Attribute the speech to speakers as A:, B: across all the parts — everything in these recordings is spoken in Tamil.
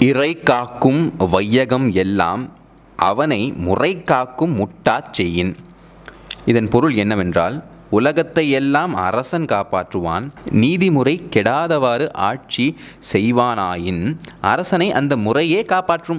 A: இறை காக்கும் வையகம் எல்லாம் அவனை முறை காக்கும் முட்டாச் செய்யின் இதன் பொருள் என்னவென்றால் உலகத்தை எல்லாம் அரசன் காப்பாற்றுவான் நீதிமுறை கெடாதவாறு ஆட்சி செய்வானாயின் அரசனை அந்த முறையே காப்பாற்றும்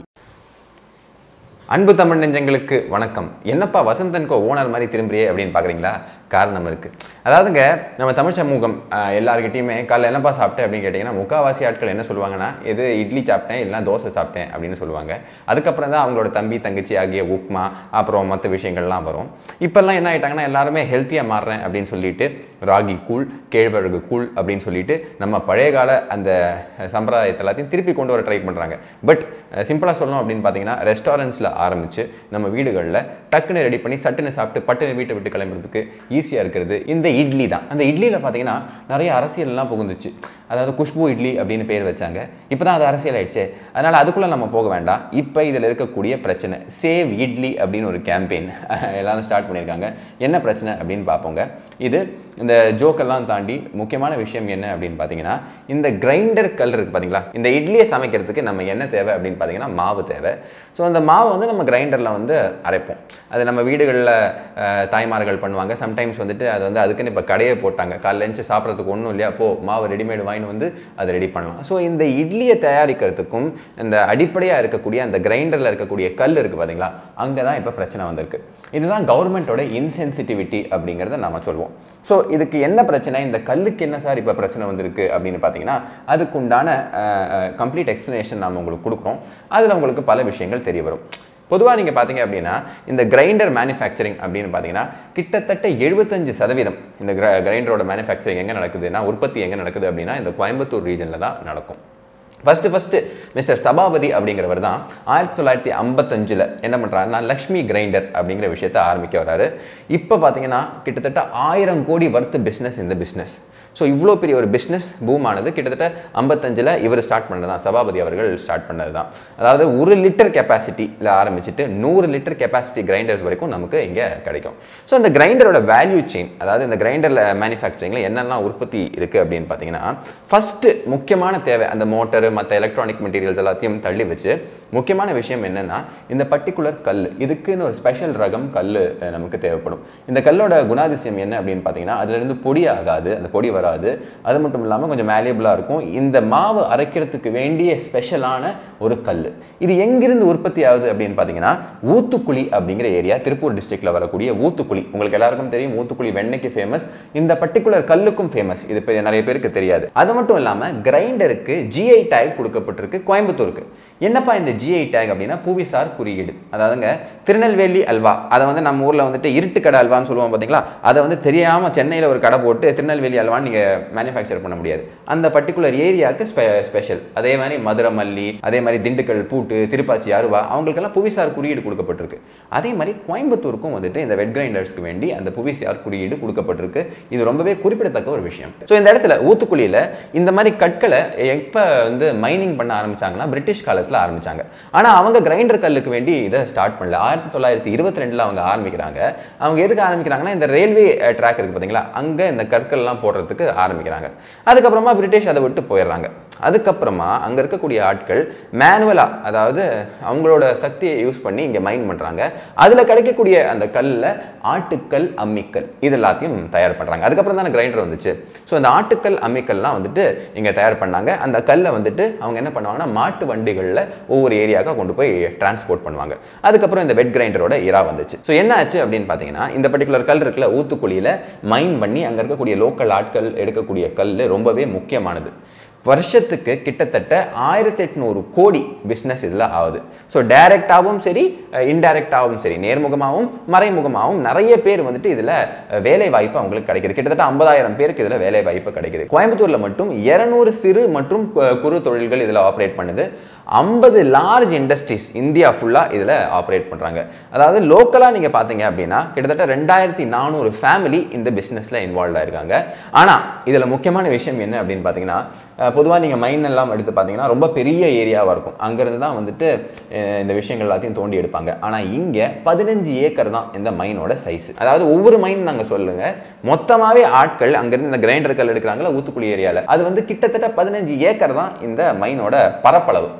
B: அன்பு தமிழ் நெஞ்சங்களுக்கு வணக்கம் என்னப்பா வசந்தன்கோ ஓனர் மாதிரி திரும்புறியே அப்படின்னு பார்க்குறீங்களா காரணம் இருக்குது அதாவதுங்க நம்ம தமிழ் சமூகம் ஆஹ், எல்லார்கிட்டயுமே காலைல என்னப்பா சாப்பிட்டேன் அப்படின்னு கேட்டிங்கன்னா முக்காவாசி ஆட்கள் என்ன சொல்லுவாங்கன்னா இது இட்லி சாப்பிட்டேன் இல்லைனா தோசை சாப்பிட்டேன் அப்படின்னு சொல்லுவாங்க அதுக்கப்புறம் தான் அவங்களோட தம்பி தங்கச்சி ஆகிய உப்மா அப்புறம் மற்ற விஷயங்கள்லாம் வரும் இப்போல்லாம் என்ன ஆயிட்டாங்கன்னா எல்லாருமே ஹெல்த்தியாக மாறுறேன் அப்படின்னு சொல்லிட்டு ராகி கூழ் கேழ்வரகு கூழ் அப்படின்னு சொல்லிட்டு நம்ம பழைய கால அந்த சம்பிரதாயத்தை எல்லாத்தையும் திருப்பி கொண்டு வர ட்ரை பண்ணுறாங்க பட் சிம்பிளாக சொல்லணும் அப்படின்னு பார்த்தீங்கன்னா ரெஸ்டாரண்ட்ஸில் ஆரம்பித்து நம்ம வீடுகளில் டக்குன்னு ரெடி பண்ணி சட்டுன்னு சாப்பிட்டு பட்டுன்னு வீட்டை விட்டு கிளம்புறதுக்கு ஈஸியாக இருக்கிறது இந்த இட்லி தான் அந்த இட்லியில் பார்த்தீங்கன்னா நிறைய அரசியல்லாம் புகுந்துச்சு அதாவது குஷ்பு இட்லி அப்படின்னு பேர் வச்சாங்க இப்போ தான் அது அரசியல் ஆயிடுச்சு அதனால் அதுக்குள்ளே நம்ம போக வேண்டாம் இப்போ இதில் இருக்கக்கூடிய பிரச்சனை சேவ் இட்லி அப்படின்னு ஒரு கேம்பெயின் எல்லாரும் ஸ்டார்ட் பண்ணியிருக்காங்க என்ன பிரச்சனை அப்படின்னு பார்ப்போங்க இது இந்த ஜோக்கெல்லாம் தாண்டி முக்கியமான விஷயம் என்ன அப்படின்னு பார்த்தீங்கன்னா இந்த கிரைண்டர் கல் இருக்குது பார்த்தீங்களா இந்த இட்லியை சமைக்கிறதுக்கு நம்ம என்ன தேவை அப்படின்னு பார்த்தீங்கன்னா மாவு தேவை ஸோ அந்த மாவை வந்து நம்ம கிரைண்டரில் வந்து அரைப்போம் அது நம்ம வீடுகளில் தாய்மார்கள் பண்ணுவாங்க சம்டைம்ஸ் வந்துட்டு அது வந்து அதுக்குன்னு இப்போ கடையே போட்டாங்க காலைல எழுந்து சாப்பிட்றதுக்கு ஒன்றும் இல்லையா போ மாவு ரெடிமேடு வாங்கிட்டு வந்து அதை ரெடி பண்ணலாம் ஸோ இந்த இட்லியை தயாரிக்கிறதுக்கும் இந்த அடிப்படையாக இருக்கக்கூடிய அந்த கிரைண்டரில் இருக்கக்கூடிய கல் இருக்குது பார்த்தீங்களா அங்கே தான் இப்போ பிரச்சனை வந்திருக்கு இதுதான் கவர்மெண்ட்டோட இன்சென்சிட்டிவிட்டி அப்படிங்கிறத நம்ம சொல்லுவோம் ஸோ இதுக்கு என்ன பிரச்சனை இந்த கல்லுக்கு என்ன சார் இப்போ பிரச்சனை வந்திருக்கு அப்படின்னு பார்த்தீங்கன்னா அதுக்குண்டான கம்ப்ளீட் எக்ஸ்ப்ளனேஷன் நம்ம உங்களுக்கு கொடுக்குறோம் அதில் உங்களுக்கு பல விஷயங்கள் தெரிய வரும் பொதுவாக நீங்கள் பார்த்தீங்க அப்படின்னா இந்த கிரைண்டர் மேனுஃபேக்சரிங் அப்படின்னு பார்த்தீங்கன்னா கிட்டத்தட்ட எழுபத்தஞ்சு சதவீதம் இந்த கிர கிரைண்டரோட மேனுஃபேக்சரிங் எங்கே நடக்குதுன்னா உற்பத்தி எங்கே நடக்குது அப்படின்னா இந்த கோயம்புத்தூர் ரீஜனில் தான் நடக்கும் ஃபஸ்ட்டு ஃபஸ்ட்டு மிஸ்டர் சபாபதி அப்படிங்கிறவர் தான் ஆயிரத்தி தொள்ளாயிரத்தி ஐம்பத்தஞ்சில் என்ன பண்ணுறாருன்னா லக்ஷ்மி கிரைண்டர் அப்படிங்கிற விஷயத்தை ஆரம்பிக்க வராரு இப்போ பார்த்தீங்கன்னா கிட்டத்தட்ட ஆயிரம் கோடி வர்த்து பிஸ்னஸ் இந்த பிஸ்னஸ் ஸோ இவ்வளோ பெரிய ஒரு பிஸ்னஸ் பூம் ஆனது கிட்டத்தட்ட ஐம்பத்தஞ்சில் இவர் ஸ்டார்ட் பண்ணது தான் சபாபதி அவர்கள் ஸ்டார்ட் பண்ணது தான் அதாவது ஒரு லிட்டர் கெப்பாசிட்டியில் ஆரம்பிச்சுட்டு நூறு லிட்டர் கெப்பாசிட்டி கிரைண்டர்ஸ் வரைக்கும் நமக்கு இங்கே கிடைக்கும் ஸோ இந்த கிரைண்டரோட வேல்யூ செயின் அதாவது இந்த கிரைண்டரில் மேனுஃபேக்சரிங்கில் என்னெல்லாம் உற்பத்தி இருக்குது அப்படின்னு பார்த்தீங்கன்னா ஃபஸ்ட்டு முக்கியமான தேவை அந்த மோட்டரு மற்ற எலக்ட்ரானிக் மெட்டீரியல்ஸ் எல்லாத்தையும் தள்ளி வச்சு முக்கியமான விஷயம் என்னென்னா இந்த பர்டிகுலர் கல் இதுக்குன்னு ஒரு ஸ்பெஷல் ரகம் கல் அஹ், நமக்கு தேவைப்படும் இந்த கல்லோட குணாதிசயம் என்ன அப்படின்னு பார்த்தீங்கன்னா அதுலேருந்து பொடி ஆகாது அந்த பொடி வராது அது மட்டும் இல்லாமல் கொஞ்சம் மேலியபிளாக இருக்கும் இந்த மாவு அரைக்கிறதுக்கு வேண்டிய ஸ்பெஷலான ஒரு கல் இது எங்கிருந்து உற்பத்தி ஆகுது அப்படின்னு பார்த்தீங்கன்னா ஊத்துக்குழி அப்படிங்கிற ஏரியா திருப்பூர் டிஸ்ட்ரிக்ட்ல வரக்கூடிய ஊத்துக்குழி உங்களுக்கு எல்லாருக்கும் தெரியும் ஊத்துக்குழி வெண்ணெய்க்கு ஃபேமஸ் இந்த பர்டிகுலர் கல்லுக்கும் ஃபேமஸ் இது பெரிய நிறைய பேருக்கு தெரியாது அது மட்டும் இல்லாமல் கிரைண்டருக்கு ஜிஐ டேக் கொடுக்கப்பட்டிருக்கு கோயம்புத்தூருக்கு என்னப்பா இந்த ஜிஐ டேக் அப்படின்னா புவிசார் குறியீடு அதாவதுங்க திருநெல்வேலி அல்வா அதை வந்து நம்ம ஊரில் வந்துட்டு இருட்டு கடை அல்வான்னு சொல்லுவோம் பார்த்தீங்களா அதை வந்து தெரியாமல் சென்னையில் ஒரு கடை போட்டு திருநெல்வேலி அல்வான்னு நீங்கள் மேனுஃபேக்சர் பண்ண முடியாது அந்த பர்டிகுலர் ஏரியாவுக்கு ஸ்பெ ஸ்பெஷல் அதே மாதிரி மதுரை மல்லி அதே மாதிரி திண்டுக்கல் பூட்டு திருப்பாச்சி அருவா அவங்களுக்கெல்லாம் புவிசார் குறியீடு கொடுக்கப்பட்டிருக்கு அதே மாதிரி கோயம்புத்தூருக்கும் வந்துட்டு இந்த வெட் கிரைண்டர்ஸ்க்கு வேண்டி அந்த புவிசார் குறியீடு கொடுக்கப்பட்டிருக்கு இது ரொம்பவே குறிப்பிடத்தக்க ஒரு விஷயம் ஸோ இந்த இடத்துல ஊத்துக்குழியில் இந்த மாதிரி கற்களை எப்போ வந்து மைனிங் பண்ண ஆரம்பிச்சாங்கன்னா பிரிட்டிஷ் காலத்தில் ஆரம்பிச்சாங்க ஆனால் அவங்க கிரைண்டர் கல்லுக்கு வேண்டி இதை ஸ்டார்ட் பண்ணல ஆயிரத்தி தொள்ளாயிரத்தி இருபத்தி ரெண்டில் அவங்க ஆரம்பிக்கிறாங்க அவங்க எதுக்கு ஆரம்பிக்கிறாங்கன்னா இந்த ரயில்வே ட்ராக் இருக்குது பார்த்தீங்களா அங்கே இந்த கற்கள்லாம் போடுறதுக்கு ஆரம்பிக்கிறாங்க அதுக்கப்புறமா பிரிட்டிஷ் அதை விட்டு போயிடுறாங்க அதுக்கப்புறமா அங்கே இருக்கக்கூடிய ஆட்கள் மேனுவலாக அதாவது அவங்களோட சக்தியை யூஸ் பண்ணி இங்கே மைன் பண்ணுறாங்க அதில் கிடைக்கக்கூடிய அந்த கல்லில் ஆட்டுக்கல் அம்மிக்கல் இது எல்லாத்தையும் தயார் பண்ணுறாங்க அதுக்கப்புறம் தானே கிரைண்டர் வந்துச்சு ஸோ அந்த ஆட்டுக்கல் அம்மிக்கல்லாம் வந்துட்டு இங்கே தயார் பண்ணாங்க அந்த கல்லை வந்துட்டு அவங்க என்ன பண்ணுவாங்கன்னா மாட்டு வண்டிகளில் ஒவ்வொரு ஏரியாவுக்கு கொண்டு போய் டிரான்ஸ்போர்ட் பண்ணுவாங்க அதுக்கப்புறம் இந்த வெட் கிரைண்டரோட இரா வந்துச்சு ஸோ என்ன ஆச்சு அப்படின்னு பார்த்தீங்கன்னா இந்த பர்டிகுலர் கல் இருக்குல்ல ஊத்துக்குழியில் மைன் பண்ணி அங்கே இருக்கக்கூடிய லோக்கல் ஆட்கள் எடுக்கக்கூடிய கல் ரொம்பவே முக்கியமானது வருஷத்துக்கு கிட்டத்தட்ட ஆயிரத்தி எட்நூறு கோடி பிஸ்னஸ் இதில் ஆகுது ஸோ டைரெக்டாகவும் சரி இன்டைரக்டாகவும் சரி நேர்முகமாகவும் மறைமுகமாகவும் நிறைய பேர் வந்துட்டு இதில் வேலை வாய்ப்பு அவங்களுக்கு கிடைக்குது கிட்டத்தட்ட ஐம்பதாயிரம் பேருக்கு இதில் வேலை வாய்ப்பு கிடைக்குது கோயம்புத்தூரில் மட்டும் இரநூறு சிறு மற்றும் கு- குறு தொழில்கள் இதில் ஆப்ரேட் பண்ணுது ஐம்பது லார்ஜ் இண்டஸ்ட்ரீஸ் இந்தியா ஃபுல்லாக இதில் ஆப்ரேட் பண்ணுறாங்க அதாவது லோக்கலாக நீங்கள் பார்த்தீங்க அப்படின்னா கிட்டத்தட்ட ரெண்டாயிரத்தி நானூறு ஃபேமிலி இந்த பிஸ்னஸில் இன்வால்வ் ஆயிருக்காங்க ஆனால் இதில் முக்கியமான விஷயம் என்ன அப்படின்னு பார்த்தீங்கன்னா பொதுவாக நீங்கள் மைன் எல்லாம் எடுத்து பார்த்தீங்கன்னா ரொம்ப பெரிய ஏரியாவாக இருக்கும் அங்கேருந்து தான் வந்துட்டு அஹ், இந்த விஷயங்கள் எல்லாத்தையும் தோண்டி எடுப்பாங்க ஆனால் இங்கே பதினஞ்சு ஏக்கர் தான் இந்த மைனோட சைஸ் அதாவது ஒவ்வொரு மைன் நாங்கள் சொல்லுங்கள் மொத்தமாகவே ஆட்கள் அங்கேருந்து இந்த கிரைண்டர் கல் எடுக்கிறாங்களா ஊத்துக்குழி ஏரியாவில் அது வந்து கிட்டத்தட்ட பதினஞ்சு ஏக்கர் தான் இந்த மைனோட பரப்பளவு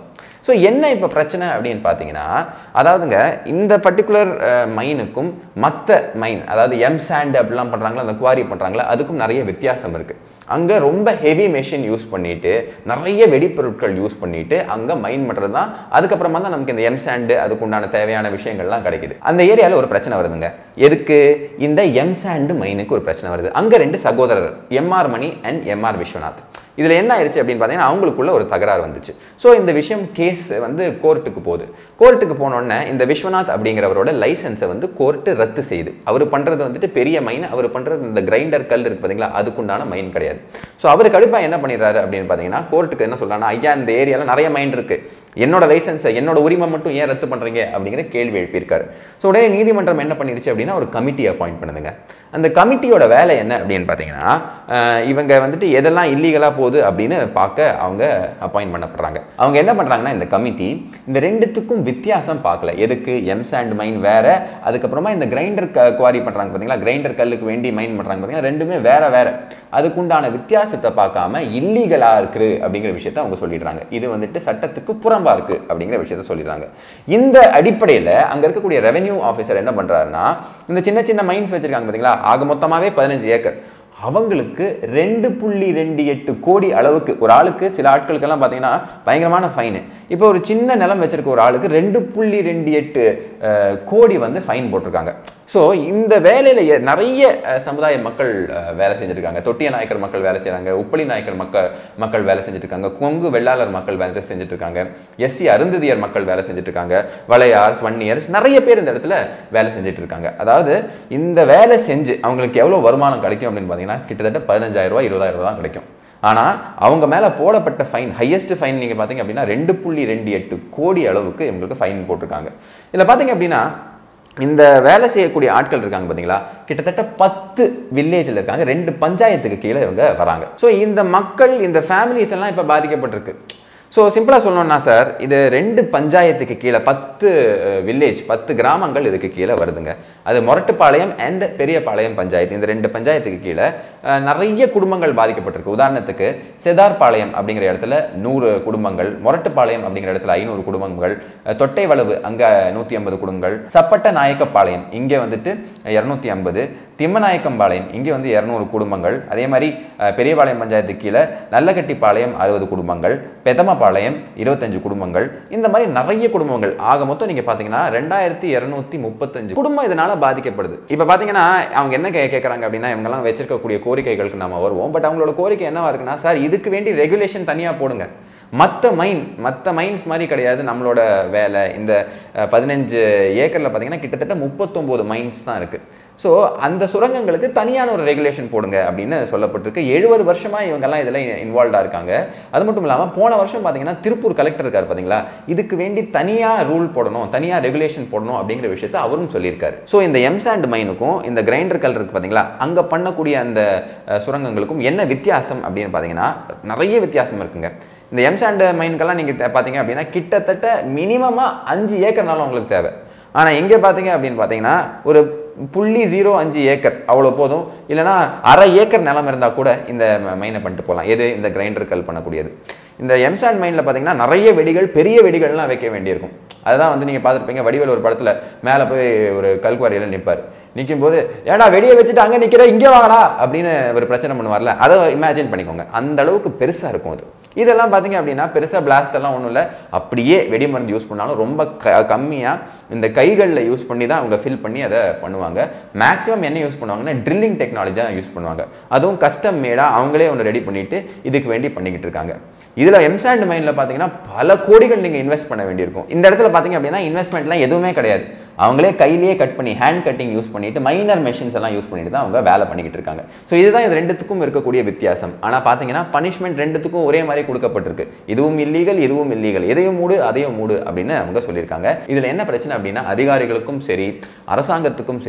B: ஸோ என்ன இப்போ பிரச்சனை அப்படின்னு பார்த்தீங்கன்னா அதாவதுங்க இந்த பர்டிகுலர் மைனுக்கும் மற்ற மைன் அதாவது எம் சாண்ட் அப்படிலாம் பண்ணுறாங்களா அந்த குவாரி பண்ணுறாங்களா அதுக்கும் நிறைய வித்தியாசம் இருக்குது அங்கே ரொம்ப ஹெவி மெஷின் யூஸ் பண்ணிட்டு நிறைய வெடிப்பொருட்கள் யூஸ் பண்ணிட்டு அங்கே மைன் பண்ணுறது தான் அதுக்கப்புறமா தான் நமக்கு இந்த எம் சாண்டு அதுக்குண்டான தேவையான விஷயங்கள்லாம் கிடைக்குது அந்த ஏரியாவில் ஒரு பிரச்சனை வருதுங்க எதுக்கு இந்த எம் சாண்டு மைனுக்கு ஒரு பிரச்சனை வருது அங்கே ரெண்டு சகோதரர் MR Mani and MR Viswanath இதில் என்ன ஆயிடுச்சு அப்படின்னு பார்த்தீங்கன்னா அவங்களுக்குள்ள ஒரு தகராறு வந்துச்சு ஸோ இந்த விஷயம் கேஸ் வந்து கோர்ட்டுக்கு போகுது கோர்ட்டுக்கு போனோடனே இந்த விஸ்வநாத் அப்படிங்கிறவரோட லைசன்ஸை வந்து கோர்ட்டு ரத்து செய்யுது அவர் பண்ணுறது வந்துட்டு பெரிய மைன் அவர் பண்ணுறது இந்த கிரைண்டர் கல் இருக்கு பார்த்தீங்களா அதுக்குண்டான மைன் கிடையாது ஸோ அவர் கடுப்பாக என்ன பண்ணிடுறாரு அப்படின்னு பார்த்தீங்கன்னா கோர்ட்டுக்கு என்ன சொல்றாருன்னா ஐயா இந்த ஏரியாவில் நிறைய மைன் இருக்கு என்னோட லைசன்ஸை என்னோட உரிமை மட்டும் ஏன் ரத்து பண்ணுறீங்க அப்படிங்கிற கேள்வி எழுப்பியிருக்காரு ஸோ உடனே நீதிமன்றம் என்ன பண்ணிருச்சு அப்படின்னா ஒரு கமிட்டி அப்பாயிண்ட் பண்ணுதுங்க அந்த கமிட்டியோட வேலை என்ன அப்படின்னு பார்த்தீங்கன்னா அஹ், இவங்க வந்துட்டு எதெல்லாம் இல்லீகலாக போகுது அப்படின்னு பார்க்க அவங்க அப்பாயிண்ட் பண்ணப்படுறாங்க அவங்க என்ன பண்ணுறாங்கன்னா இந்த கமிட்டி இந்த ரெண்டுத்துக்கும் வித்தியாசம் பார்க்கல எதுக்கு எம் சாண்ட் மைன் வேற அதுக்கப்புறமா இந்த கிரைண்டர் குவாரி பண்ணுறாங்க பார்த்தீங்களா கிரைண்டர் கல்லுக்கு வேண்டி மைன் பண்ணுறாங்க பார்த்தீங்கன்னா ரெண்டுமே வேற வேற அதுக்குண்டான வித்தியாசத்தை பார்க்காம இல்லீகலாக இருக்குது அப்படிங்கிற விஷயத்த அவங்க சொல்லிடுறாங்க இது வந்துட்டு சட்டத்துக்கு புறம்பா இருக்கு அப்படிங்கிற விஷயத்த சொல்லிடுறாங்க இந்த அடிப்படையில் அங்கே இருக்கக்கூடிய ரெவென்யூ ஆஃபீஸர் என்ன பண்ணுறாருன்னா இந்த சின்ன சின்ன மைன்ஸ் வச்சிருக்காங்க பார்த்தீங்களா ஆக மொத்தமாகவே பதினஞ்சு ஏக்கர் அவங்களுக்கு ரெண்டு புள்ளி ரெண்டு எட்டு கோடி அளவுக்கு ஒரு ஆளுக்கு சில ஆட்களுக்கெல்லாம் பார்த்தீங்கன்னா பயங்கரமான ஃபைனு இப்போ ஒரு சின்ன நிலம் வச்சிருக்க ஒரு ஆளுக்கு ரெண்டு புள்ளி ரெண்டு எட்டு அஹ், கோடி வந்து ஃபைன் போட்டிருக்காங்க ஸோ இந்த வேலையில் நிறைய அஹ், சமுதாய மக்கள் அஹ், வேலை செஞ்சுருக்காங்க தொட்டிய நாயக்கர் மக்கள் வேலை செய்கிறாங்க உப்பளி நாயக்கர் மக்கள் மக்கள் வேலை செஞ்சுட்டு இருக்காங்க கொங்கு வெள்ளாளர் மக்கள் வேலை செஞ்சுட்டு இருக்காங்க எஸ்சி அருந்ததியர் மக்கள் வேலை செஞ்சுட்டு இருக்காங்க வளையார்ஸ் வன்னியர்ஸ் நிறைய பேர் இந்த இடத்துல வேலை செஞ்சுட்டு இருக்காங்க அதாவது இந்த வேலை செஞ்சு அவங்களுக்கு எவ்வளோ வருமானம் கிடைக்கும் அப்படின்னு பார்த்தீங்கன்னா கிட்டத்தட்ட பதினஞ்சாயிரம் ரூபாய் இருபதாயிரம் ரூபாய் தான் கிடைக்கும் ஆனால் அவங்க மேலே போடப்பட்ட ஃபைன் ஹையஸ்ட் ஃபைன் நீங்கள் பார்த்தீங்க அப்படின்னா ரெண்டு புள்ளி ரெண்டு எட்டு கோடி அளவுக்கு இவங்களுக்கு ஃபைன் போட்டிருக்காங்க இதில் பார்த்தீங்க அப்படின்னா இந்த வேலை செய்யக்கூடிய ஆட்கள் இருக்காங்க பார்த்தீங்களா கிட்டத்தட்ட பத்து வில்லேஜில் இருக்காங்க ரெண்டு பஞ்சாயத்துக்கு கீழே இவங்க வராங்க ஸோ இந்த மக்கள் இந்த ஃபேமிலிஸ் எல்லாம் இப்போ பாதிக்கப்பட்டிருக்கு ஸோ சிம்பிளாக சொல்லணும்னா சார் இது ரெண்டு பஞ்சாயத்துக்கு கீழே பத்து வில்லேஜ் பத்து கிராமங்கள் இதுக்கு கீழே வருதுங்க அது மொரட்டுப்பாளையம் அண்ட் பெரியபாளையம் பஞ்சாயத்து இந்த ரெண்டு பஞ்சாயத்துக்கு கீழே அஹ், நிறைய குடும்பங்கள் பாதிக்கப்பட்டிருக்கு உதாரணத்துக்கு செதார்பாளையம் அப்படிங்கிற இடத்துல நூறு குடும்பங்கள் மொரட்டுப்பாளையம் அப்படிங்கிற இடத்துல ஐநூறு குடும்பங்கள் அஹ், தொட்டை வளவு அங்கே நூற்றி ஐம்பது குடும்பங்கள் சப்பட்ட நாயக்கப்பாளையம் இங்கே வந்துட்டு இரநூத்தி ஐம்பது திம்மநாயக்கம்பாளையம் இங்கே வந்து இரநூறு குடும்பங்கள் அதே மாதிரி அஹ், பெரியபாளையம் பஞ்சாயத்துக்கு கீழே நல்லகட்டிப்பாளையம் அறுபது குடும்பங்கள் பெதமபாளையம் இருபத்தஞ்சு குடும்பங்கள் இந்த மாதிரி நிறைய குடும்பங்கள் ஆக மொத்தம் நீங்கள் பார்த்தீங்கன்னா ரெண்டாயிரத்தி இரநூத்தி முப்பத்தஞ்சு குடும்பம் இதனால் பாதிக்கப்படுது இப்போ பார்த்தீங்கன்னா அவங்க என்ன கே கேட்குறாங்க அப்படின்னா இவங்கெல்லாம் வச்சிருக்கக்கூடிய கோரிக்கைகளுக்கு நம்ம வருவோம் பட் அவங்களோட கோரிக்கை என்னவா இருக்குன்னா சார் இதுக்கு வேண்டி ரெகுலேஷன் தனியாக போடுங்க மற்ற மைன் மற்ற மைன்ஸ் மாதிரி கிடையாது நம்மளோட வேலை இந்த அஹ், பதினஞ்சு ஏக்கரில் பார்த்தீங்கன்னா கிட்டத்தட்ட முப்பத்தொம்போது மைன்ஸ் தான் இருக்குது ஸோ அந்த சுரங்கங்களுக்கு தனியான ஒரு ரெகுலேஷன் போடுங்க அப்படின்னு சொல்லப்பட்டிருக்கு எழுபது வருஷமாக இவங்கெல்லாம் இதில் இன்வால்வ்டாக இருக்காங்க அது மட்டும் இல்லாமல் போன வருஷம் பார்த்தீங்கன்னா திருப்பூர் கலெக்டர் இருக்கார் பார்த்தீங்களா இதுக்கு வேண்டி தனியாக ரூல் போடணும் தனியாக ரெகுலேஷன் போடணும் அப்படிங்கிற விஷயத்தை அவரும் சொல்லியிருக்காரு ஸோ இந்த எம்சாண்ட் மைனுக்கும் இந்த கிரைண்டர் கல் இருக்கு பார்த்தீங்களா அங்கே பண்ணக்கூடிய அந்த அஹ், சுரங்கங்களுக்கும் என்ன வித்தியாசம் அப்படின்னு பார்த்தீங்கன்னா நிறைய வித்தியாசம் இருக்குங்க இந்த எம்சாண்ட் மைனுக்கெல்லாம் நீங்கள் பார்த்தீங்க அப்படின்னா கிட்டத்தட்ட மினிமமாக அஞ்சு ஏக்கர்னாலும் உங்களுக்கு தேவை ஆனால் எங்கே பார்த்தீங்க அப்படின்னு பார்த்தீங்கன்னா ஒரு புள்ளி ஜீரோ அஞ்சு ஏக்கர் அவ்வளோ போதும் இல்லைனா அரை ஏக்கர் நிலம் இருந்தால் கூட இந்த மைனை பண்ணிட்டு போகலாம் எது இந்த கிரைண்டர் கல் பண்ணக்கூடியது இந்த எம்சாண்ட் மைனில் பார்த்தீங்கன்னா நிறைய வெடிகள் பெரிய வெடிகள்லாம் வைக்க வேண்டியிருக்கும் அதுதான் வந்து நீங்கள் பார்த்துருப்பீங்க வடிவேல் ஒரு படத்தில் மேலே போய் ஒரு கல்குவாரியில் நிற்பார் நிற்கும் போது ஏடா வெடியை வச்சுட்டு அங்கே நிற்கிற இங்கே வாங்கடா அப்படின்னு ஒரு பிரச்சனை பண்ணுவார்ல அதை இமேஜின் பண்ணிக்கோங்க அந்த அளவுக்கு பெருசாக இருக்கும் அது இதெல்லாம் பார்த்தீங்க அப்படின்னா பெருசாக பிளாஸ்ட் எல்லாம் ஒன்றும் இல்லை அப்படியே வெடி மருந்து யூஸ் பண்ணாலும் ரொம்ப க கம்மியாக இந்த கைகளில் யூஸ் பண்ணி தான் அவங்க ஃபில் பண்ணி அதை பண்ணுவாங்க மேக்ஸிமம் என்ன யூஸ் பண்ணுவாங்கன்னா ட்ரில்லிங் டெக்னாலஜி தான் யூஸ் பண்ணுவாங்க அதுவும் கஸ்டம் மேடாக அவங்களே ஒன்று ரெடி பண்ணிட்டு இதுக்கு வேண்டி பண்ணிக்கிட்டு இருக்காங்க இதில் எம்சாண்ட் மைனில் பார்த்தீங்கன்னா பல கோடிகள் நீங்கள் இன்வெஸ்ட் பண்ண வேண்டியிருக்கும் இந்த இடத்துல பார்த்தீங்க அப்படின்னா இன்வெஸ்ட்மெண்ட்லாம் எதுவுமே கிடையாது அவங்களே கையிலேயே கட் பண்ணி ஹேண்ட் கட்டிங் யூஸ் பண்ணிட்டு மைனர் மெஷின்ஸ் எல்லாம் யூஸ் பண்ணிட்டு தான் அவங்க வேலை பண்ணிக்கிட்டு இருக்காங்க ஸோ இதுதான் இது ரெண்டுத்துக்கும் இருக்கக்கூடிய வித்தியாசம் ஆனால் பார்த்தீங்கன்னா பனிஷ்மெண்ட் ரெண்டுத்துக்கும் ஒரே மாதிரி கொடுக்கப்பட்டிருக்கு இதுவும் இல்லீகல் இதுவும் இல்லீகல் எதையும் மூடு அதையும் மூடு அப்படின்னு அவங்க சொல்லியிருக்காங்க இதில் என்ன பிரச்சனை அப்படின்னா அதிகாரிகளுக்கும் சரி அரசாங்கத்துக்கும் சரி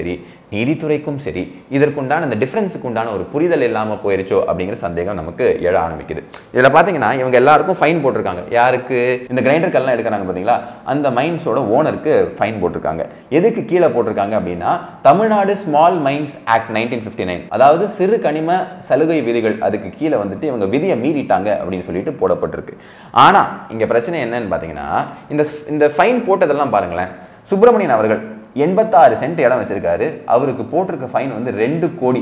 B: நீதித்துறைக்கும் சரி இதற்குண்டான இந்த டிஃப்ரென்ஸுக்கு உண்டான ஒரு புரிதல் இல்லாமல் போயிருச்சோ அப்படிங்கிற சந்தேகம் நமக்கு எழ ஆரம்பிக்குது இதில் பார்த்தீங்கன்னா இவங்க எல்லாருக்கும் ஃபைன் போட்டிருக்காங்க யாருக்கு இந்த கிரைண்டர் கல்லாம் எடுக்கிறாங்க பார்த்தீங்களா அந்த மைன்ஸோட ஓனருக்கு ஃபைன் போட்டிருக்காங்க எதுக்கு கீழே போட்டிருக்காங்க அப்படின்னா Tamil Nadu small mines act nineteen fifty nine அதாவது சிறு கனிம சலுகை விதிகள் அதுக்கு கீழே வந்துட்டு இவங்க விதியை மீறிட்டாங்க அப்படின்னு சொல்லிட்டு போடப்பட்டிருக்கு ஆனால் இங்கே பிரச்சனை என்னன்னு பார்த்தீங்கன்னா இந்த இந்த ஃபைன் போட்டதெல்லாம் பாருங்களேன் சுப்பிரமணியன் அவர்கள் எண்பத்தாறு சென்ட் இடம் வச்சிருக்காரு அவருக்கு போட்டிருக்க ஃபைன் வந்து ரெண்டு கோடி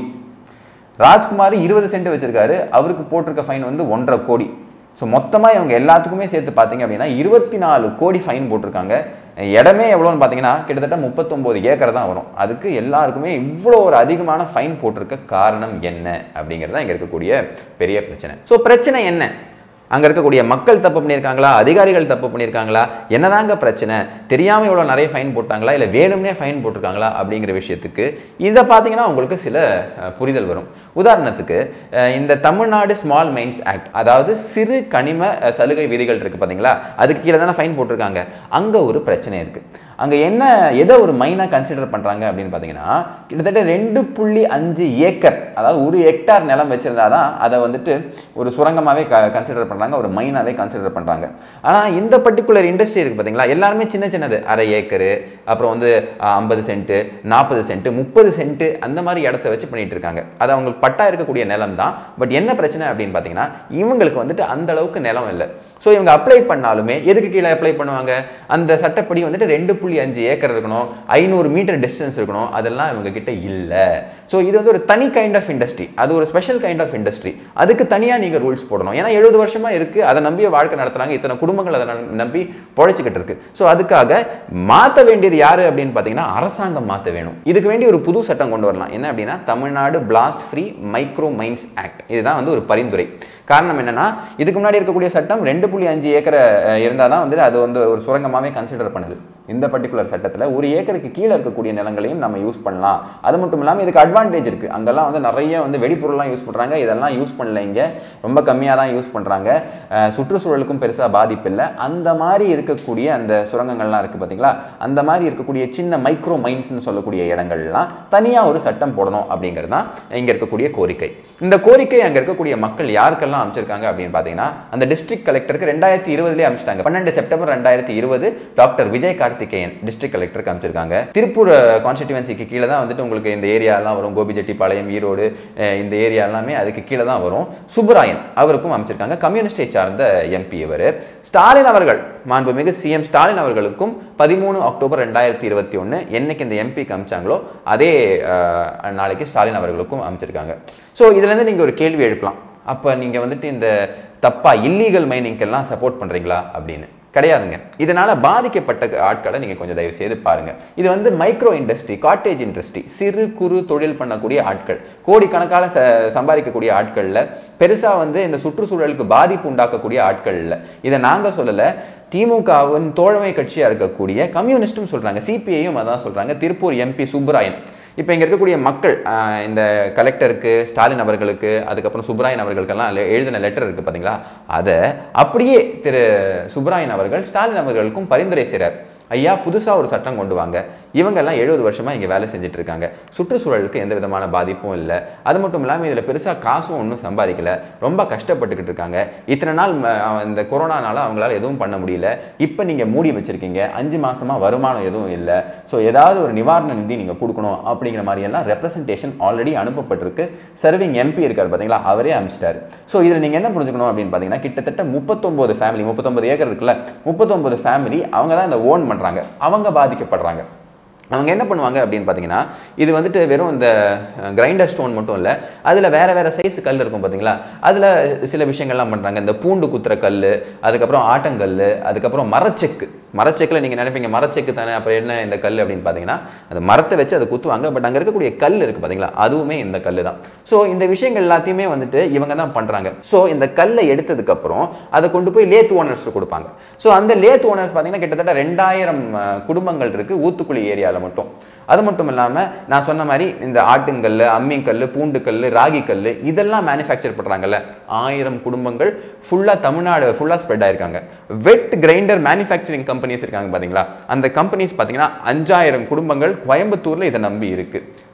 B: ராஜ்குமார் இருபது சென்ட் வச்சிருக்காரு அவருக்கு போட்டிருக்க ஃபைன் வந்து ஒன்றரை கோடி ஸோ மொத்தமாக இவங்க எல்லாத்துக்குமே சேர்த்து பார்த்தீங்க அப்படின்னா இருபத்தி நாலு கோடி ஃபைன் போட்டிருக்காங்க இடமே எவ்வளோன்னு பார்த்தீங்கன்னா கிட்டத்தட்ட முப்பத்தொம்போது ஏக்கர் தான் வரும் அதுக்கு எல்லாருக்குமே இவ்வளோ ஒரு அதிகமான ஃபைன் போட்டிருக்க காரணம் என்ன அப்படிங்கிறது தான் இங்கே இருக்கக்கூடிய பெரிய பிரச்சனை ஸோ பிரச்சனை என்ன அங்கே இருக்கக்கூடிய மக்கள் தப்பு பண்ணியிருக்காங்களா அதிகாரிகள் தப்பு பண்ணியிருக்காங்களா என்னதாங்க பிரச்சனை தெரியாமல் இவ்வளோ நிறைய ஃபைன் போட்டாங்களா இல்லை வேணும்னே ஃபைன் போட்டிருக்காங்களா அப்படிங்கிற விஷயத்துக்கு இதை பார்த்தீங்கன்னா உங்களுக்கு சில அஹ், புரிதல் வரும் உதாரணத்துக்கு அஹ், இந்த தமிழ்நாடு ஸ்மால் மைன்ஸ் ஆக்ட் அதாவது சிறு கனிம அஹ், சலுகை விதிகள் இருக்குது பார்த்தீங்களா அதுக்கு கீழே தானே ஃபைன் போட்டிருக்காங்க அங்கே ஒரு பிரச்சனை இருக்குது அங்கே என்ன எதை ஒரு மைனாக கன்சிடர் பண்ணுறாங்க அப்படின்னு பார்த்தீங்கன்னா கிட்டத்தட்ட ரெண்டு புள்ளி அஞ்சு ஏக்கர் அதாவது ஒரு ஹெக்டார் நிலம் வச்சிருந்தா தான் அதை வந்துட்டு ஒரு சுரங்கமாகவே க கன்சிடர் பண்ணுறாங்க ஒரு மைனாகவே கன்சிடர் பண்ணுறாங்க ஆனால் இந்த பர்டிகுலர் இண்டஸ்ட்ரி இருக்குது பார்த்தீங்களா எல்லாருமே சின்ன சின்னது அரை ஏக்கரு அப்புறம் வந்து ஐம்பது சென்ட்டு நாற்பது சென்ட்டு முப்பது சென்ட்டு அந்த மாதிரி இடத்த வச்சு பண்ணிட்டு இருக்காங்க அது அவங்களுக்கு பட்டா இருக்கக்கூடிய நிலம் தான் பட் என்ன பிரச்சனை அப்படின்னு பார்த்தீங்கன்னா இவங்களுக்கு வந்துட்டு அந்த அளவுக்கு நிலம் இல்லை ஸோ இவங்க அப்ளை பண்ணாலுமே எதுக்கு கீழே அப்ளை பண்ணுவாங்க அந்த சட்டப்படி வந்துட்டு ரெண்டு புள்ளி அஞ்சு ஏக்கர் இருக்கணும் ஐநூறு மீட்டர் டிஸ்டன்ஸ் இருக்கணும் அதெல்லாம் இவங்க கிட்ட இல்லை ஸோ இது வந்து ஒரு தனி கைண்ட் ஆஃப் இண்டஸ்ட்ரி அது ஒரு ஸ்பெஷல் கைண்ட் ஆஃப் இண்டஸ்ட்ரி அதுக்கு தனியாக நீங்கள் ரூல்ஸ் போடணும் ஏன்னா எழுபது வருஷமா இருக்கு அதை நம்பி வாழ்க்கை நடத்துறாங்க இத்தனை குடும்பங்கள் அதை நம்- நம்பி பொழைச்சிக்கிட்டு இருக்கு ஸோ அதுக்காக மாற்ற வேண்டியது யாரு அப்படின்னு பார்த்தீங்கன்னா அரசாங்கம் மாற்ற வேணும் இதுக்கு வேண்டி ஒரு புது சட்டம் கொண்டு வரலாம் என்ன அப்படின்னா Tamil Nadu blast free micro mines act இதுதான் வந்து ஒரு பரிந்துரை காரணம் என்னன்னா இதுக்கு முன்னாடி இருக்கக்கூடிய சட்டம் ரெண்டு புள்ளி அஞ்சு ஏக்கரை இருந்தால் தான் வந்து அது வந்து ஒரு சுரங்கமாகவே கன்சிடர் பண்ணுது இந்த பர்டிகுலர் சட்டத்தில் ஒரு ஏக்கருக்கு கீழே இருக்கக்கூடிய நிலங்களையும் நம்ம யூஸ் பண்ணலாம் அது மட்டும் இல்லாமல் இதுக்கு அட்வான்டேஜ் இருக்குது அங்கெல்லாம் வந்து நிறைய வந்து வெடிப்பொருள்லாம் யூஸ் பண்ணுறாங்க இதெல்லாம் யூஸ் பண்ணல இங்கே ரொம்ப கம்மியாக தான் யூஸ் பண்ணுறாங்க சுற்றுச்சூழலுக்கும் பெருசாக பாதிப்பு இல்லை அந்த மாதிரி இருக்கக்கூடிய அந்த சுரங்கங்கள்லாம் இருக்குது பார்த்தீங்களா அந்த மாதிரி இருக்கக்கூடிய சின்ன மைக்ரோ மைன்ஸ்னு சொல்லக்கூடிய இடங்கள்லாம் தனியாக ஒரு சட்டம் போடணும் அப்படிங்கிறது தான் இங்கே இருக்கக்கூடிய கோரிக்கை இந்த கோரிக்கை அங்கே இருக்கக்கூடிய மக்கள் யாருக்கெல்லாம் அமைச்சிருக்காங்க அப்படின்னு பார்த்தீங்கன்னா அந்த டிஸ்ட்ரிக்ட் கலெக்டருக்கு ரெண்டாயிரத்தி இருபதுலேயே அமைச்சிட்டாங்க பன்னெண்டு செப்டம்பர் ரெண்டாயிரத்தி இருபது டாக்டர் விஜய் கார்த்திகேயன் டிஸ்ட்ரிக்ட் கலெக்டருக்கு அமைச்சிருக்காங்க திருப்பூர் கான்ஸ்டிடியூன்சிக்கு கீழே தான் வந்துட்டு உங்களுக்கு இந்த ஏரியாலாம் வரும் கோபிச்செட்டிப்பாளையம் ஈரோடு அஹ் இந்த ஏரியா எல்லாமே அதுக்கு கீழே தான் வரும் சுப்பராயன் அவருக்கும் அமைச்சிருக்காங்க கம்யூனிஸ்டை சார்ந்த எம்பி இவர் ஸ்டாலின் அவர்கள் மாண்புமிகு சிஎம் ஸ்டாலின் அவர்களுக்கும் பதிமூணு அக்டோபர் ரெண்டாயிரத்தி இருபத்தி ஒன்று என்னைக்கு இந்த எம்பிக்கு அமைச்சாங்களோ அதே அஹ், நாளைக்கு ஸ்டாலின் அவர்களுக்கும் அமைச்சிருக்காங்க ஸோ இதுலேருந்து நீங்கள் ஒரு கேள்வி எழுப்பலாம் அப்போ நீங்கள் வந்துட்டு இந்த தப்பா இல்லீகல் மைனிங்கெல்லாம் சப்போர்ட் பண்ணுறீங்களா அப்படின்னு கிடையாதுங்க இதனால் பாதிக்கப்பட்ட ஆட்களை நீங்கள் கொஞ்சம் தயவு செய்து பாருங்கள் இது வந்து மைக்ரோ இண்டஸ்ட்ரி காட்டேஜ் இண்டஸ்ட்ரி சிறு குறு தொழில் பண்ணக்கூடிய ஆட்கள் கோடிக்கணக்கான ச சம்பாதிக்கக்கூடிய ஆட்களில் பெருசாக வந்து இந்த சுற்றுச்சூழலுக்கு பாதிப்பு உண்டாக்கக்கூடிய ஆட்கள் இல்லை இதை நாங்கள் சொல்லலை திமுகவின் தோழமை கட்சியாக இருக்கக்கூடிய கம்யூனிஸ்ட்டும் சொல்கிறாங்க சிபிஐயும் அதான் சொல்கிறாங்க திருப்பூர் எம்பி சுப்பராயன் இப்போ இங்கே இருக்கக்கூடிய மக்கள் ஆஹ், இந்த கலெக்டருக்கு ஸ்டாலின் அவர்களுக்கு அதுக்கப்புறம் சுப்ராயன் அவர்களுக்கெல்லாம் le- எழுதின லெட்டர் இருக்குது பார்த்தீங்களா அதை அப்படியே திரு சுப்ராயன் அவர்கள் ஸ்டாலின் அவர்களுக்கும் பரிந்துரை செய்கிறார் ஐயா புதுசாக ஒரு சட்டம் கொண்டு வாங்க இவங்கெல்லாம் எழுபது வருஷமாக இங்கே வேலை செஞ்சுட்டு இருக்காங்க சுற்றுச்சூழலுக்கு எந்த விதமான பாதிப்பும் இல்லை அது மட்டும் இல்லாமல் இதில் பெருசாக காசும் ஒன்றும் சம்பாதிக்கல ரொம்ப கஷ்டப்பட்டுக்கிட்டு இருக்காங்க இத்தனை நாள் ம- இந்த கொரோனானால அவங்களால எதுவும் பண்ண முடியல இப்போ நீங்கள் மூடி வச்சிருக்கீங்க அஞ்சு மாசமா வருமானம் எதுவும் இல்லை ஸோ ஏதாவது ஒரு நிவாரண நிதி நீங்கள் கொடுக்கணும் அப்படிங்கிற மாதிரியெல்லாம் ரெப்ரசன்டேஷன் ஆல்ரெடி அனுப்பப்பட்டிருக்கு சர்விங் எம்பி இருக்கார் பார்த்தீங்களா அவரே அனுப்பிச்சிட்டாரு ஸோ இதில் நீங்கள் என்ன புரிஞ்சுக்கணும் அப்படின்னு பார்த்தீங்கன்னா கிட்டத்தட்ட முப்பத்தொம்போது ஃபேமிலி முப்பத்தொம்பது ஏக்கர் இருக்குல்ல முப்பத்தொம்பது ஃபேமிலி அவங்க தான் இந்த ஓன் பண்ணுறாங்க அவங்க பாதிக்கப்படுறாங்க அவங்க என்ன பண்ணுவாங்க அப்படின்னு பார்த்தீங்கன்னா இது வந்துட்டு வெறும் இந்த கிரைண்டர் ஸ்டோன் மட்டும் இல்லை அதில் வேற வேற சைஸ் கல் இருக்கும் பார்த்தீங்களா அதில் சில விஷயங்கள்லாம் பண்ணுறாங்க இந்த பூண்டு குத்துற கல் அதுக்கப்புறம் ஆட்டங்கல் அதுக்கப்புறம் மரச்செக்கு மரச்செக்கில் நீங்கள் நினைப்பீங்க மரச்செக்கு தானே அப்புறம் என்ன இந்த கல் அப்படின்னு பார்த்தீங்கன்னா அந்த மரத்தை வச்சு அதை குத்துவாங்க பட் அங்கே இருக்கக்கூடிய கல் இருக்குது பார்த்தீங்களா அதுவுமே இந்த கல் தான் ஸோ இந்த விஷயங்கள் எல்லாத்தையுமே வந்துட்டு இவங்க தான் பண்ணுறாங்க ஸோ இந்த கல்லை எடுத்ததுக்கப்புறம் அதை கொண்டு போய் லேத் ஓனர்ஸ் கொடுப்பாங்க ஸோ அந்த லேத் ஓனர்ஸ் பார்த்தீங்கன்னா கிட்டத்தட்ட ரெண்டாயிரம் அஹ், குடும்பங்கள் இருக்குது ஊத்துக்குழி ஏரியாவில் மட்டும் அது மட்டும் இல்லாமல் நான் சொன்ன மாதிரி இந்த ஆட்டுங்கல் அம்மிங்கல் பூண்டுக்கல் ராகி கல் இதெல்லாம் மேனுஃபேக்சர் பண்ணுறாங்கல்ல ஆயிரம் குடும்பங்கள் ஃபுல்லாக தமிழ்நாடு ஃபுல்லாக ஸ்ப்ரெட் ஆயிருக்காங்க வெட் கிரைண்டர் மேனுஃபேக்சரிங் கம்பெனிஸ் இருக்காங்க பார்த்தீங்களா அந்த கம்பெனிஸ் பார்த்தீங்கன்னா அஞ்சாயிரம் குடும்பங்கள் கோயம்புத்தூரில் இதை நம்பி இருக்கு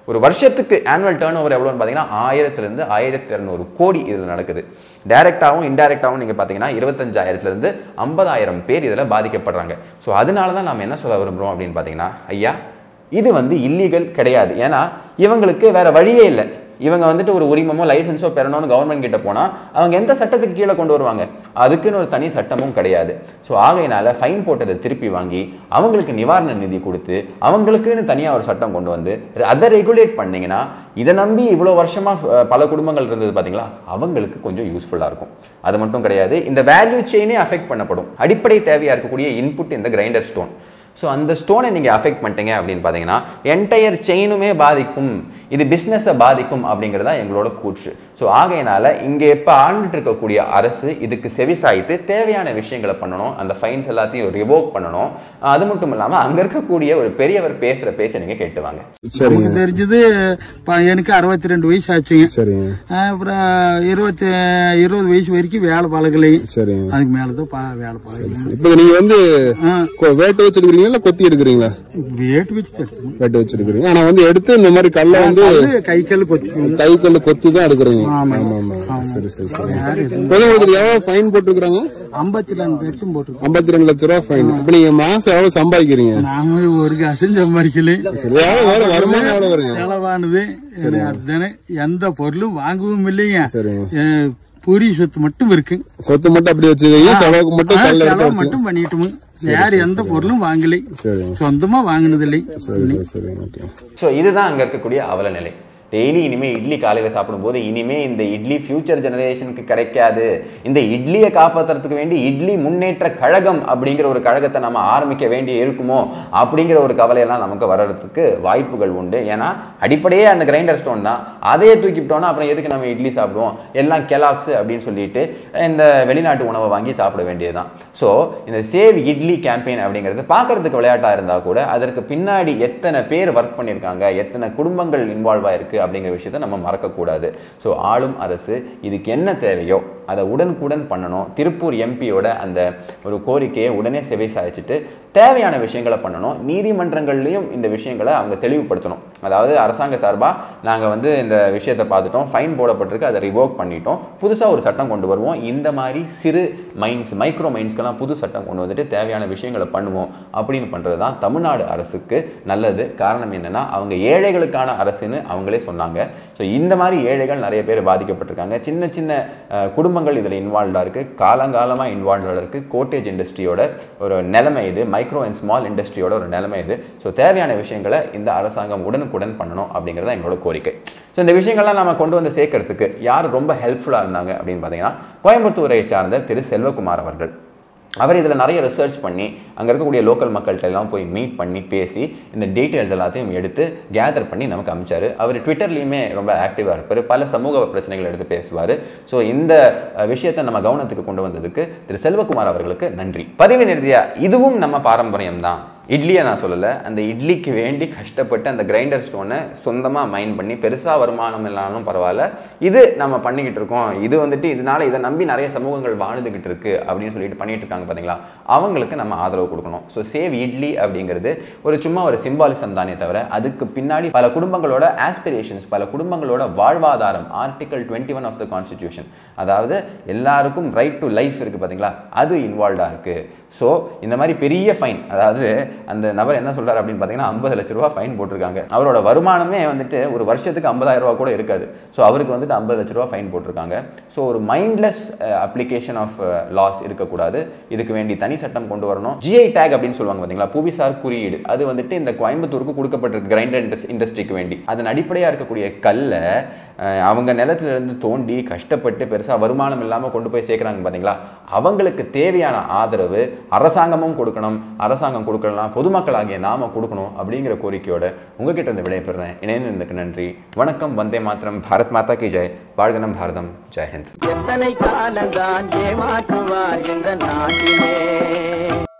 B: ஒரு வருஷத்துக்கு ஆனுவல் டேர்ன் ஓவர் எவ்வளோன்னு பார்த்தீங்கன்னா ஆயிரத்துலேருந்து ஆயிரத்தி இரநூறு கோடி இதில் நடக்குது டைரெக்டாகவும் இன்டைரக்டாகவும் நீங்கள் பார்த்தீங்கன்னா இருபத்தஞ்சாயிரத்துலேருந்து ஐம்பதாயிரம் பேர் இதில் பாதிக்கப்படுறாங்க ஸோ அதனால தான் நம்ம என்ன சொல்ல விரும்புகிறோம் அப்படின்னு பார்த்தீங்கன்னா ஐயா இது வந்து இல்லீகல் கிடையாது ஏன்னா இவங்களுக்கு வேற வழியே இல்லை இவங்க வந்துட்டு ஒரு உரிமமோ லைசன்ஸோ பெறணும்னு கவர்மெண்ட் கிட்ட போனால் அவங்க எந்த சட்டத்துக்கு கீழே கொண்டு வருவாங்க அதுக்குன்னு ஒரு தனி சட்டமும் கிடையாது ஸோ ஆகையினால ஃபைன் போட்டதை திருப்பி வாங்கி அவங்களுக்கு நிவாரண நிதி கொடுத்து அவங்களுக்குன்னு தனியாக ஒரு சட்டம் கொண்டு வந்து அதை ரெகுலேட் பண்ணீங்கன்னா இதை நம்பி இவ்வளோ வருஷமாக பல குடும்பங்கள் இருந்தது பார்த்தீங்களா அவங்களுக்கு கொஞ்சம் யூஸ்ஃபுல்லாக இருக்கும் அது மட்டும் கிடையாது இந்த வேல்யூ செயினே அஃபெக்ட் பண்ணப்படும் அடிப்படை தேவையாக இருக்கக்கூடிய இன்புட் இந்த கிரைண்டர் ஸ்டோன் ஸோ அந்த ஸ்டோனை நீங்கள் அஃபெக்ட் பண்ணிட்டீங்க அப்படின்னு பார்த்தீங்கன்னா என்டையர் செயினுமே பாதிக்கும் இது பிஸ்னஸை பாதிக்கும் அப்படிங்கிறதா எங்களோட கூற்று ஸோ ஆகையினால இங்கே இப்போ ஆண்டுட்டு இருக்கக்கூடிய அரசு இதுக்கு செவிசாய்த்து தேவையான விஷயங்களை பண்ணணும் அந்த ஃபைன்ஸ் எல்லாத்தையும் ரிவோக் பண்ணணும் அது மட்டும் இல்லாமல் அங்கே இருக்கக்கூடிய ஒரு பெரியவர் பேசுகிற பேச்சை நீங்கள் கேட்டுவாங்க
C: நமக்கு தெரிஞ்சது ப- எனக்கு அறுபத்தி ரெண்டு வயசு ஆச்சுங்க
D: சரிங்க
C: ஆஹ் அப்புறம் இருபத்தி இருபது வயசு வரைக்கும் வேலை பழகலை
D: சரிங்க
C: அதுக்கு மேலதான் பா- வேலை பழகலை
D: இப்போ நீங்க வந்து கொ- வேட்டை வச்சிருக்கீங்களா இல்ல கொத்தி எடுக்கிறீங்களா
C: வேட்டு வச்சு தடுத்துக்கணும்
D: வேட்டை வச்சிருக்கீங்க ஆனா வந்து எடுத்து இந்த மாதிரி கல்லை வந்து
C: அது கை கல் கொத்திக்கணும்
D: கை கல்லு கொத்தி தான் எடுக்கிறீங்க ஆமா ஆமா சரி சரி சரி இப்போ உங்களுக்கு எவ்வளவு ஃபைன் போட்டுருக்காங்க
C: ஐம்பத்தி ரெண்டு லட்சம் போட்டுருக்கோம்
D: ஐம்பத்தி ரெண்டு லட்ச ரூபா ஃபைன் இப்போ நீங்க மாசம் எவ்வளவு சம்பாதிக்கிறீங்க
C: நாம ஒரு காசும் சம்பாதிக்கல
D: சரி எவ்வளவு வேற வருமானம் எவ்வளவு வருங்க
C: செலவானது அதுதானே எந்த பொருளும் வாங்கவும் இல்லைங்க
D: சரிங்க
C: அஹ் பூரி சொத்து மட்டும் இருக்கு
D: சொத்து மட்டும் அப்படி வச்சுக்கீங்க செலவுக்கு மட்டும்
C: ஆ,
D: கல்ல எடுத்து
C: செலவு
D: வச்சு
C: மட்டும் பண்ணிட்டோம் வேற எந்த பொருளும் வாங்கலை
D: சரிங்க
C: சொந்தமா வாங்கினதில்லை
D: சரி சரி ஓகே
B: ஸோ இதுதான் அங்கே இருக்கக்கூடிய அவல நிலை டெய்லி இனிமே இட்லி காலையில் சாப்பிடும்போது இனிமே இந்த இட்லி ஃபியூச்சர் ஜெனரேஷனுக்கு கிடைக்காது இந்த இட்லியை காப்பாற்றுறதுக்கு வேண்டி இட்லி முன்னேற்ற கழகம் அப்படிங்கிற ஒரு கழகத்தை நம்ம ஆரம்பிக்க வேண்டி இருக்குமோ அப்படிங்கிற ஒரு கவலையெல்லாம் நமக்கு வர்றதுக்கு வாய்ப்புகள் உண்டு ஏன்னா அடிப்படையே அந்த கிரைண்டர் ஸ்டோன் தான் அதையே தூக்கிவிட்டோம்னா அப்புறம் எதுக்கு நம்ம இட்லி சாப்பிடுவோம் எல்லாம் கெலாக்ஸ் அப்படின்னு சொல்லிட்டு இந்த வெளிநாட்டு உணவை வாங்கி சாப்பிட வேண்டியதுதான் ஸோ இந்த சேவ் இட்லி கேம்பெயின் அப்படிங்கிறது பார்க்கறதுக்கு விளையாட்டாக இருந்தால் கூட அதற்கு பின்னாடி எத்தனை பேர் ஒர்க் பண்ணியிருக்காங்க எத்தனை குடும்பங்கள் இன்வால்வ் ஆயிருக்கு அப்படிங்கிற விஷயத்தை நம்ம மறக்கக்கூடாது ஸோ ஆளும் அரசு இதுக்கு என்ன தேவையோ அதை உடனுக்குடன் பண்ணணும் திருப்பூர் எம்பியோட அந்த ஒரு கோரிக்கையை உடனே செவி சாய்ச்சிட்டு தேவையான விஷயங்களை பண்ணணும் நீதிமன்றங்கள்லையும் இந்த விஷயங்களை அவங்க தெளிவுபடுத்தணும் அதாவது அரசாங்க சார்பாக நாங்கள் வந்து இந்த விஷயத்தை பார்த்துட்டோம் ஃபைன் போடப்பட்டிருக்கு அதை ரிவோக் பண்ணிட்டோம் புதுசாக ஒரு சட்டம் கொண்டு வருவோம் இந்த மாதிரி சிறு மைன்ஸ் மைக்ரோ மைன்ஸ்க்கெல்லாம் புது சட்டம் கொண்டு வந்துட்டு தேவையான விஷயங்களை பண்ணுவோம் அப்படின்னு பண்ணுறது தான் தமிழ்நாடு அரசுக்கு நல்லது காரணம் என்னென்னா அவங்க ஏழைகளுக்கான அரசுன்னு அவங்களே சொன்னாங்க ஸோ இந்த மாதிரி ஏழைகள் நிறைய பேர் பாதிக்கப்பட்டிருக்காங்க சின்ன சின்ன அஹ், குடும்பங்கள் இதில் இன்வால்வ்டாக இருக்குது காலங்காலமாக இன்வால்வ்டாக இருக்குது கோட்டேஜ் இண்டஸ்ட்ரியோட ஒரு நிலைமை இது மைக்ரோ அண்ட் ஸ்மால் இண்டஸ்ட்ரியோட ஒரு நிலைமை இது ஸோ தேவையான விஷயங்களை இந்த அரசாங்கம் உடனுக்குடன் பண்ணணும் அப்படிங்கிறது தான் எங்களோட கோரிக்கை ஸோ இந்த விஷயங்கள்லாம் நம்ம கொண்டு வந்து சேர்க்கறதுக்கு யார் ரொம்ப ஹெல்ப்ஃபுல்லாக இருந்தாங்க அப்படின்னு பார்த்தீங்கன்னா கோயம்புத்தூரை சார்ந்த திரு செல்வகுமார் அவர்கள் அவர் இதில் நிறைய ரிசர்ச் பண்ணி அங்கே இருக்கக்கூடிய லோக்கல் மக்கள்கிட்ட எல்லாம் போய் மீட் பண்ணி பேசி இந்த டீட்டெயில்ஸ் எல்லாத்தையும் எடுத்து கேதர் பண்ணி நமக்கு அமிச்சாரு அவர் ட்விட்டர்லேயுமே ரொம்ப ஆக்டிவாக இருப்பார் பல சமூக பிரச்சனைகள் எடுத்து பேசுவார் ஸோ இந்த அஹ், விஷயத்தை நம்ம கவனத்துக்கு கொண்டு வந்ததுக்கு திரு செல்வகுமார் அவர்களுக்கு நன்றி பதிவு நிறுதியா இதுவும் நம்ம பாரம்பரியம் தான் இட்லியை நான் சொல்லலை அந்த இட்லிக்கு வேண்டி கஷ்டப்பட்டு அந்த கிரைண்டர் ஸ்டோனை சொந்தமாக மைண்ட் பண்ணி பெருசாக வருமானம் இல்லாலும் பரவாயில்ல இது நம்ம பண்ணிக்கிட்டு இருக்கோம் இது வந்துட்டு இதனால இதை நம்பி நிறைய சமூகங்கள் வாழ்ந்துகிட்டு இருக்கு அப்படின்னு சொல்லிட்டு பண்ணிட்டு இருக்காங்க பார்த்தீங்களா அவங்களுக்கு நம்ம ஆதரவு கொடுக்கணும் ஸோ சேவ் இட்லி அப்படிங்கிறது ஒரு சும்மா ஒரு சிம்பாலிசம் தானே தவிர அதுக்கு பின்னாடி பல குடும்பங்களோட ஆஸ்பிரேஷன்ஸ் பல குடும்பங்களோட வாழ்வாதாரம் article twenty one of the constitution அதாவது எல்லாருக்கும் ரைட் டு லைஃப் இருக்குது பார்த்தீங்களா அது இன்வால்வ்டாக இருக்குது ஸோ இந்த மாதிரி பெரிய ஃபைன் அதாவது அந்த நபர் என்ன சொல்றாரு அப்படின்னு பார்த்தீங்கன்னா ஐம்பது லட்ச ரூபா ஃபைன் போட்டிருக்காங்க அவரோட வருமானமே வந்துட்டு ஒரு வருஷத்துக்கு 50000 ரூபா கூட இருக்காது ஸோ அவருக்கு வந்துட்டு ஐம்பது லட்ச ரூபா ஃபைன் போட்டிருக்காங்க ஸோ ஒரு மைண்ட்லெஸ் அப்ளிகேஷன் ஆஃப் லாஸ் இருக்கக்கூடாது இதுக்கு வேண்டி தனி சட்டம் கொண்டு வரணும் ஜிஐ டேக் அப்படின்னு சொல்லுவாங்க பார்த்தீங்களா புவிசார் குறியீடு அது வந்துட்டு இந்த கோயம்புத்தூருக்கு கொடுக்கப்பட்டிருக்கு கிரைண்டர் இண்டஸ்ட்ரிக்கு வேண்டி அதன் அடிப்படையாக இருக்கக்கூடிய கல்லை அஹ், அவங்க நிலத்துல இருந்து தோண்டி கஷ்டப்பட்டு பெருசாக வருமானம் இல்லாமல் கொண்டு போய் சேர்க்குறாங்க பார்த்தீங்களா அவங்களுக்கு தேவையான ஆதரவு அரசாங்கமும் கொடுக்கணும் அரசாங்கம் கொடுக்கலாம் பொதுமக்களாகிய நாம கொடுக்கணும் அப்படிங்கிற கோரிக்கையோட உங்ககிட்ட இருந்து விடைபெறுறேன் இணைந்ததுக்கு நன்றி வணக்கம் வந்தே மாத்திரம் பாரத் மாதா கி ஜெய் வாழ்கனம் பாரதம் ஜெய் ஹிந்த்
E: எத்தனை காலந்தான் ஏமாற்றுவார் இந்த நாட்டிலே